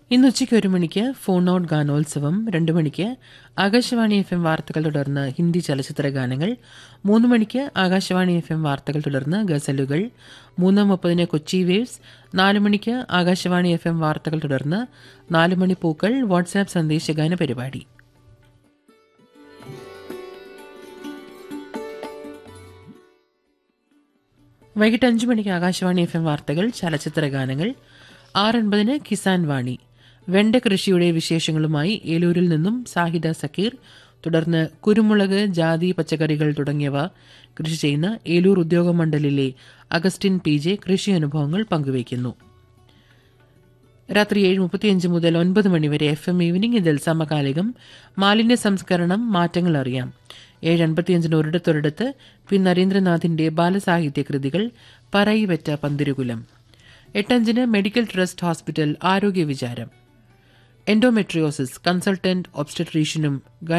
ഇന്ന് ഉച്ചയ്ക്ക് ഒരു മണിക്ക് ഫോൺ ഔട്ട് ഗാനോത്സവം രണ്ട് മണിക്ക് ആകാശവാണി എഫ് എം വാർത്തകൾ തുടർന്ന് ഹിന്ദി ചലച്ചിത്ര ഗാനങ്ങൾ മൂന്ന് മണിക്ക് ആകാശവാണി എഫ് എം വാർത്തകൾ തുടർന്ന് ഗസലുകൾ മൂന്ന് മുപ്പതിന് കൊച്ചി വേവ്സ് നാല് മണിക്ക് ആകാശവാണി എഫ് എം വാർത്തകൾ തുടർന്ന് നാല് മണി പൂക്കൾ വാട്സാപ്പ് സന്ദേശഗാന പരിപാടി വൈകിട്ട് അഞ്ചു മണിക്ക് ആകാശവാണി എഫ് എം വാർത്തകൾ ചലച്ചിത്ര ഗാനങ്ങൾ ആറ് അൻപതിന് കിസാൻ വാണി വെണ്ട കൃഷിയുടെ വിശേഷങ്ങളുമായി ഏലൂരിൽ നിന്നും സാഹിദ സക്കീർ തുടർന്ന് കുരുമുളക് ജാതി പച്ചക്കറികൾ തുടങ്ങിയവ കൃഷി ചെയ്യുന്ന ഏലൂർ ഉദ്യോഗ മണ്ഡലിലെ അഗസ്റ്റിൻ പി ജെ കൃഷി അനുഭവങ്ങൾ പങ്കുവയ്ക്കുന്നു രാത്രി ഏഴ് മുപ്പത്തിയഞ്ച് മുതൽ ഒൻപത് മണിവരെ എഫ് എം ഈവനിംഗ് ഇതിൽ സമകാലികം മാലിന്യ സംസ്കരണം മാറ്റങ്ങൾ അറിയാം ഏഴ് അൻപത്തിയഞ്ചിന് ഒരിടത്തൊരിടത്ത് പി നരേന്ദ്രനാഥിന്റെ ബാലസാഹിത്യ കൃതികൾ പറയിവറ്റ പന്തിരുകുലം എട്ടഞ്ചിന് മെഡിക്കൽ ട്രസ്റ്റ് ഹോസ്പിറ്റൽ ആരോഗ്യ വിചാരം എൻഡോമെട്രിയോസിസ് കൺസൾട്ടന്റ് ഒബ്സ്റ്റട്രീഷ്യനും